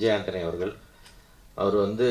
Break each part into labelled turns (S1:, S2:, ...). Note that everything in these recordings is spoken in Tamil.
S1: விஜய் ஆண்டனி அவர்கள் அவர் வந்து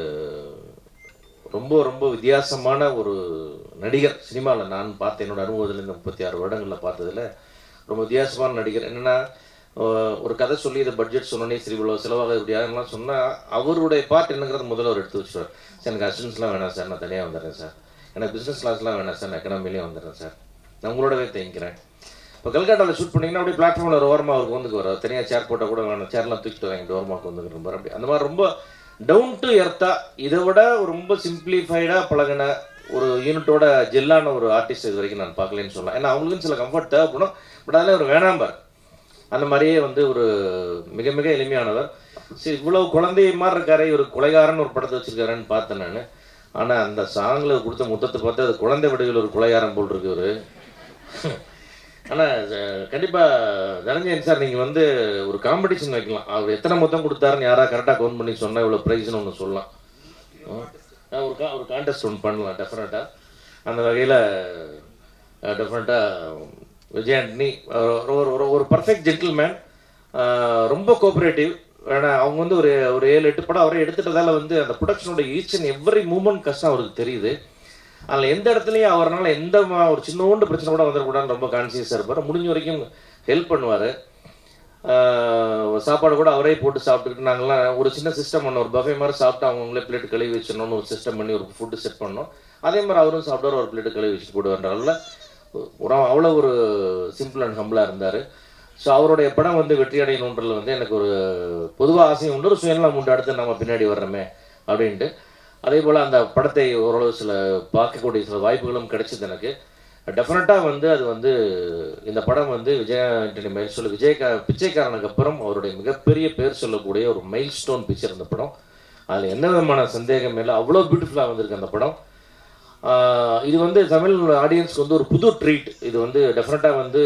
S1: ரொம்ப ரொம்ப வித்தியாசமான ஒரு நடிகர் சினிமாவில் நான் பார்த்த என்னோட அனுபவத்தில் இந்த முப்பத்தி ஆறு வருடங்களில் பார்த்ததுல ரொம்ப வித்தியாசமான நடிகர் என்னென்னா ஒரு கதை சொல்லி இதை பட்ஜெட் சொன்னோன்னே சரி இவ்வளோ செலவாக இப்படி யாரெல்லாம் சொன்னால் அவருடைய பார்ட் என்னங்கிறது முதல்ல அவர் எடுத்து வச்சுருவார் சார் எனக்கு அசிஸ்டன்ஸ்லாம் வேணாம் சார் நான் தனியாக வந்துடுறேன் சார் எனக்கு பிஸ்னஸ் கிளாஸ்லாம் வேணாம் சார் நான் எக்கனாமிலேயே வந்துடுறேன் சார் நான் உங்களோடவே தேங்கிக்கிறேன் இப்போ கல்கட்டாவில் ஷூட் பண்ணிங்கன்னா அப்படியே பிளாட்ஃபார்மில் ஒரு ஓரமாக அவருக்கு வந்துக்கு வர தனியாக சேர் போட்டால் கூட வேணும் சேர்லாம் தூக்கிட்டு வாங்கிட்டு ஓரமாக வந்துக்கிற மாதிரி அப்படி அந்த மாதிரி ரொம்ப டவுன் டு எர்த்தா இதை விட ரொம்ப சிம்பிளிஃபைடாக பழகின ஒரு யூனிட்டோட ஜெல்லான ஒரு ஆர்டிஸ்ட் இது வரைக்கும் நான் பார்க்கலன்னு சொல்லலாம் ஏன்னா அவங்களுக்கும் சில கம்ஃபர்ட் தேவைப்படும் பட் அதில் ஒரு வேணாம்பார் அந்த மாதிரியே வந்து ஒரு மிக மிக எளிமையானவர் சரி இவ்வளவு குழந்தை மாதிரி இருக்காரு ஒரு கொலைகாரன் ஒரு படத்தை வச்சிருக்காருன்னு பார்த்தேன் நான் ஆனால் அந்த சாங்கில் கொடுத்த முத்தத்தை பார்த்து அது குழந்தை வடிவில் ஒரு கொலைகாரன் போல் இருக்கு இவரு ஆனால் கண்டிப்பாக தனஞ்சயன் சார் நீங்கள் வந்து ஒரு காம்படிஷன் வைக்கலாம் அவர் எத்தனை மொத்தம் கொடுத்தாருன்னு யாராவது கரெக்டாக கவுண்ட் பண்ணி சொன்னால் இவ்வளோ ப்ரைஸ்னு ஒன்று சொல்லலாம் ம். அஹ் ஒரு கா ஒரு கான்டெஸ்ட் ஒன்று பண்ணலாம் டெஃபினட்டாக அந்த வகையில் டெஃபினட்டாக விஜய் ஆண்டனி ஒரு ஒரு- ஒரு ஒரு பர்ஃபெக்ட் ஜென்டில்மேன் ரொம்ப கோஆப்ரேட்டிவ் ஏன்னா அவங்க வந்து ஒரு ஒரு ஏழு எட்டு படம் அவரே எடுத்துட்டதால வந்து அந்த ப்ரொடக்ஷனோட ஈச் அண்ட் எவ்ரி மூமெண்ட் கஷ்டம் அவருக்கு தெரியுது அதில் எந்த இடத்துலையும் அவரால் எந்த மா- ஒரு சின்னோண்டு பிரச்சனை கூட வந்துடக்கூடாதுன்னு ரொம்ப கான்சியஸாக இருப்பார் முடிஞ்ச வரைக்கும் ஹெல்ப் பண்ணுவார் சாப்பாடு கூட அவரே போட்டு சாப்பிட்டுக்கிட்டு நாங்கள்லாம் ஒரு சின்ன சிஸ்டம் பண்ணோம் ஒரு பஃபே மாதிரி சாப்பிட்டு அவங்களே பிளேட் கழுவி வச்சிடணும்னு ஒரு சிஸ்டம் பண்ணி ஒரு ஃபுட்டு செட் பண்ணோம் அதே மாதிரி அவரும் சாப்பிட்டாரு ஒரு பிளேட் கழுவி வச்சுட்டு போடுவார்னால ஒரு அவ்வளோ ஒரு சிம்பிள் அண்ட் ஹம்பிளாக இருந்தார் ஸோ அவருடைய படம் வந்து வெற்றி அடையணுன்றதுல வந்து எனக்கு ஒரு பொதுவாக ஆசையும் உண்டு ஒரு சுயநலம் உண்டு அடுத்து நம்ம பின்னாடி வர்றோமே அப்படின்ட்டு அதே போல் அந்த படத்தை ஓரளவு சில பார்க்கக்கூடிய சில வாய்ப்புகளும் கிடைச்சது எனக்கு டெஃபினட்டாக வந்து அது வந்து இந்த படம் வந்து விஜய் ஆண்டனி மைல் சொல்லு விஜய்கா பிச்சைக்காரனுக்கு அப்புறம் அவருடைய மிகப்பெரிய பேர் சொல்லக்கூடிய ஒரு மைல் ஸ்டோன் பிக்சர் இந்த படம் அதில் எந்த விதமான சந்தேகம் இல்லை அவ்வளோ பியூட்டிஃபுல்லாக வந்திருக்கு அந்த படம் ஆஹ் இது வந்து தமிழ் ஆடியன்ஸ்க்கு வந்து ஒரு புது ட்ரீட் இது வந்து டெஃபினட்டாக வந்து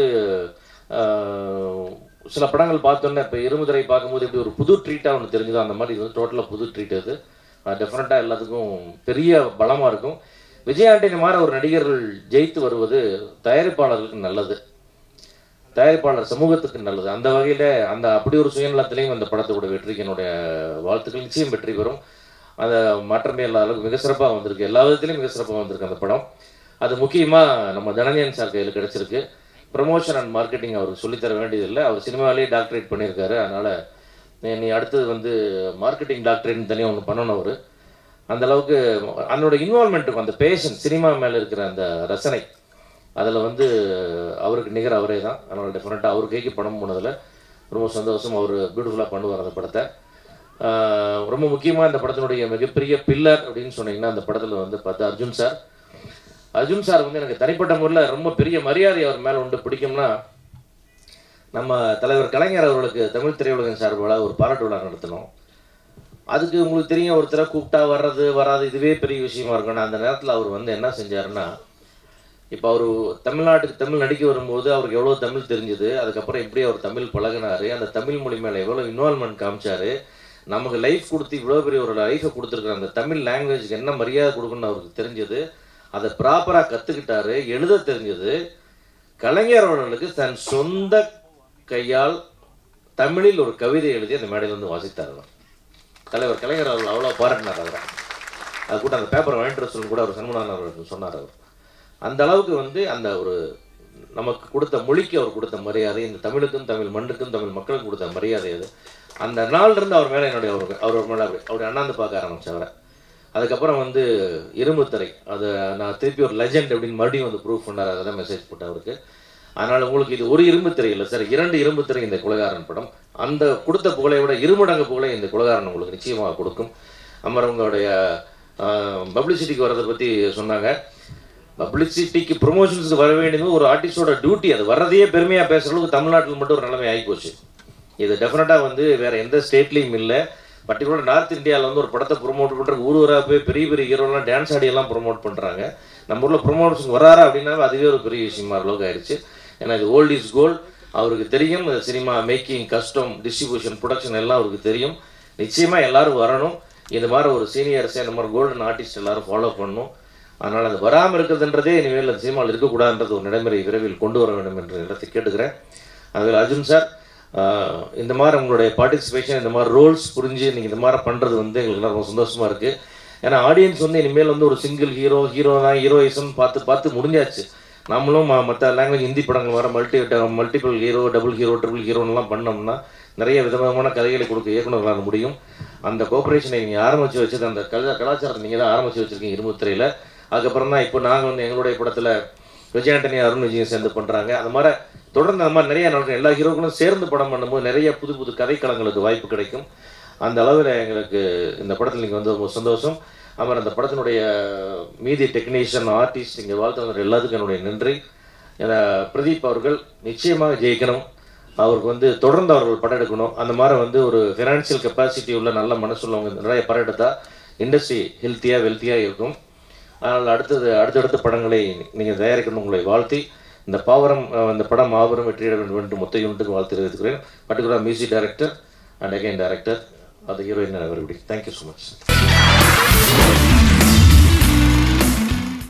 S1: ஆஹ் சில படங்கள் பார்த்தோன்னே இப்போ இருமுதிரை பார்க்கும்போது இப்படி ஒரு புது ட்ரீட்டாக ஒன்று தெரிஞ்சுதோ அந்த மாதிரி இது வந்து டோட்டலாக புது ட்ரீட் அது டெஃபினட்டாக எல்லாத்துக்கும் பெரிய பலமாக இருக்கும் விஜய் ஆண்டனி மாதிரி ஒரு நடிகர்கள் ஜெயித்து வருவது தயாரிப்பாளர்களுக்கு நல்லது தயாரிப்பாளர் சமூகத்துக்கு நல்லது அந்த வகையில் அந்த அப்படி ஒரு சுயநலத்திலையும் அந்த படத்தோட வெற்றிக்கு என்னுடைய வாழ்த்துக்கள் நிச்சயம் வெற்றி பெறும் அந்த மாற்றமே இல்லாத அளவுக்கு மிக சிறப்பாக வந்திருக்கு எல்லா விதத்துலையும் மிக சிறப்பாக வந்திருக்கு அந்த படம் அது முக்கியமாக நம்ம தனஞ்சயன் சார் கையில் கிடைச்சிருக்கு ப்ரமோஷன் அண்ட் மார்க்கெட்டிங் அவருக்கு சொல்லித்தர வேண்டியதில்லை அவர் சினிமாவிலேயே டாக்டரேட் பண்ணியிருக்காரு அதனால் நீ நீ அடுத்தது வந்து மார்க்கெட்டிங் டாக்டரேட்னு தனியாக ஒன்று பண்ணணும் அவர் அந்த அளவுக்கு அதனோட இன்வால்மெண்ட் இருக்கும் அந்த பேஷன் சினிமா மேலே இருக்கிற அந்த ரசனை அதில் வந்து அவருக்கு நிகர் அவரே தான் அதனால் டெஃபினட்டாக அவர் கைக்கு படம் போனதில் ரொம்ப சந்தோஷம் அவர் பியூட்டிஃபுல்லாக பண்ணுவார் அந்த படத்தை ஆஹ் ரொம்ப முக்கியமாக இந்த படத்தினுடைய மிகப்பெரிய பில்லர் அப்படின்னு சொன்னீங்கன்னா அந்த படத்தில் வந்து பார்த்து அர்ஜுன் சார் அர்ஜுன் சார் வந்து எனக்கு தனிப்பட்ட முறையில் ரொம்ப பெரிய மரியாதை அவர் மேலே உண்டு பிடிக்கும்னா நம்ம தலைவர் கலைஞர் அவர்களுக்கு தமிழ் திரையுலகம் சார்பாக ஒரு பாராட்டு விழா நடத்தினோம் அதுக்கு உங்களுக்கு தெரியும் ஒருத்தரை கூப்பிட்டா வர்றது வராது இதுவே பெரிய விஷயமா இருக்கணும் அந்த நேரத்தில் அவர் வந்து என்ன செஞ்சாருன்னா இப்போ அவர் தமிழ்நாட்டுக்கு தமிழ் நடிக்க வரும்போது அவருக்கு எவ்வளோ தமிழ் தெரிஞ்சுது அதுக்கப்புறம் எப்படி அவர் தமிழ் பழகுனாரு அந்த தமிழ் மொழி மேலே எவ்வளோ இன்வால்மெண்ட் காமிச்சாரு நமக்கு லைஃப் கொடுத்து இவ்வளோ பெரிய ஒரு லைஃப்பை கொடுத்துருக்குற அந்த தமிழ் லாங்குவேஜ்க்கு என்ன மரியாதை கொடுக்கணும்னு அவருக்கு தெரிஞ்சது அதை ப்ராப்பராக கற்றுக்கிட்டாரு எழுத தெரிஞ்சது கலைஞர் அவர்களுக்கு தன் சொந்த கையால் தமிழில் ஒரு கவிதை எழுதி அந்த மேடையில் வந்து வாசித்தார் அவர் தலைவர் கலைஞர் அவர்கள் அவ்வளோ பாராட்டினார் அவரை அது கூட அந்த பேப்பரை வாங்கிட்டு வர சொல்லி கூட அவர் சண்முகநாதன் அவர்கள் சொன்னார் அவர் அந்த அளவுக்கு வந்து அந்த ஒரு நமக்கு கொடுத்த மொழிக்கு அவர் கொடுத்த மரியாதை இந்த தமிழுக்கும் தமிழ் மண்ணுக்கும் தமிழ் மக்களுக்கு கொடுத்த மரியாதை அது அந்த நாள்ல இருந்து அவர் மேலே என்னுடைய அவர் அவர் மேலே அப்படி அவருடைய அண்ணாந்து பார்க்க ஆரம்பிச்சேன் அவரை அதுக்கப்புறம் வந்து இரும்புத்திரை அது நான் திருப்பி ஒரு லெஜெண்ட் அப்படின்னு மறுபடியும் வந்து ப்ரூவ் பண்ணார் அதெல்லாம் மெசேஜ் போட்டேன் அவருக்கு அதனால் உங்களுக்கு இது ஒரு இரும்புத்திரை இல்லை சார் இரண்டு இரும்புத்திரை இந்த குலகாரன் படம் அந்த கொடுத்த புகழை விட இருமடங்கு புகழை இந்த குலகாரன் உங்களுக்கு நிச்சயமாக கொடுக்கும் அமர் உங்களுடைய பப்ளிசிட்டிக்கு வர்றதை பற்றி சொன்னாங்க பப்ளிசிட்டிக்கு ப்ரொமோஷன்ஸுக்கு வர வேண்டியது ஒரு ஆர்டிஸ்டோட டியூட்டி அது வர்றதையே பெருமையாக பேசுகிற அளவுக்கு தமிழ்நாட்டில் மட்டும் ஒரு நிலைமை ஆகிப்போச்சு இது டெஃபினட்டாக வந்து வேற எந்த ஸ்டேட்லேயும் இல்லை பர்டிகுலர் நார்த் இந்தியாவில் வந்து ஒரு படத்தை ப்ரொமோட் பண்ணுறதுக்கு ஊர் ஊராக போய் பெரிய பெரிய ஹீரோலாம் டான்ஸ் ஆடியெல்லாம் ப்ரொமோட் பண்ணுறாங்க நம்ம ஊரில் ப்ரொமோஷன் வராரா அப்படின்னா அதுவே ஒரு பெரிய விஷயமா அளவுக்கு ஆயிடுச்சு ஏன்னா இது ஓல்ட் இஸ் கோல்ட் அவருக்கு தெரியும் சினிமா மேக்கிங் கஸ்டம் டிஸ்ட்ரிபியூஷன் ப்ரொடக்ஷன் எல்லாம் அவருக்கு தெரியும் நிச்சயமாக எல்லாரும் வரணும் இந்த மாதிரி ஒரு சீனியர்ஸ் இந்த மாதிரி கோல்டன் ஆர்டிஸ்ட் எல்லாரும் ஃபாலோ பண்ணணும் அதனால் அது வராமல் இருக்கிறதுன்றதே இனிமேல் அந்த சினிமாவில் இருக்கக்கூடாதுன்றது ஒரு நடைமுறை விரைவில் கொண்டு வர வேண்டும் என்ற இடத்தை கேட்டுக்கிறேன் அதில் அர்ஜுன் சார் ஆஹ் இந்த மாதிரி உங்களுடைய பார்ட்டிசிபேஷன் இந்த மாதிரி ரோல்ஸ் புரிஞ்சு நீங்கள் இந்த மாதிரி பண்ணுறது வந்து எங்களுக்கு எல்லாம் ரொம்ப சந்தோஷமாக இருக்குது ஏன்னா ஆடியன்ஸ் வந்து இனிமேல் வந்து ஒரு சிங்கிள் ஹீரோ ஹீரோ தான் ஹீரோயிசம் பார்த்து பார்த்து முடிஞ்சாச்சு நம்மளும் மற்ற லாங்குவேஜ் ஹிந்தி படங்கள் வர multi multiple hero double hero triple ஹீரோன்னுலாம் பண்ணோம்னா நிறைய விதவிதமான கதைகளை கொடுக்க இயக்குனர்களால் முடியும் அந்த கோஆப்ரேஷனை நீங்கள் ஆரம்பித்து வச்சது அந்த கலா கலாச்சாரத்தை நீங்கள் தான் ஆரம்பித்து வச்சுருக்கீங்க இருமுத்திரையில் அதுக்கப்புறம் தான் இப்போ நாங்கள் வந்து எங்களுடைய படத்தில் விஜய் ஆண்டனி அருண் விஜயம் சேர்ந்து பண்ணுறாங்க அந்த மாதிரி தொடர்ந்து அந்த மாதிரி நிறைய நடக்கும் எல்லா ஹீரோக்களும் சேர்ந்து படம் பண்ணும்போது நிறைய புது புது கதைக்களங்களுக்கு வாய்ப்பு கிடைக்கும் அந்த அளவில் எங்களுக்கு இந்த படத்தில் நீங்கள் வந்து ரொம்ப சந்தோஷம் அப்புறம் அந்த படத்தினுடைய மீதி டெக்னீஷியன் ஆர்டிஸ்ட் இங்கே வாழ்த்து எல்லாத்துக்கும் என்னுடைய நன்றி ஏன்னா பிரதீப் அவர்கள் நிச்சயமாக ஜெயிக்கணும் அவருக்கு வந்து தொடர்ந்து அவர்கள் படம் எடுக்கணும் அந்த மாதிரி வந்து ஒரு ஃபினான்ஷியல் கெப்பாசிட்டி உள்ள நல்ல மனசுள்ளவங்க நிறைய படம் எடுத்தால் இண்டஸ்ட்ரி ஹெல்த்தியாக வெல்த்தியாக இருக்கும் அதனால் அடுத்தது அடுத்தடுத்த படங்களை நீங்கள் தயாரிக்கணும் உங்களை வாழ்த்தி இந்த பாவரம் அஹ், இந்த படம் மாபெரும் வெற்றியிட வேண்டும் என்று மொத்த யூனிட்டுக்கு வாழ்த்து தெரிவித்துக்கிறேன் particular music director and again director அது heroine everybody thank you so much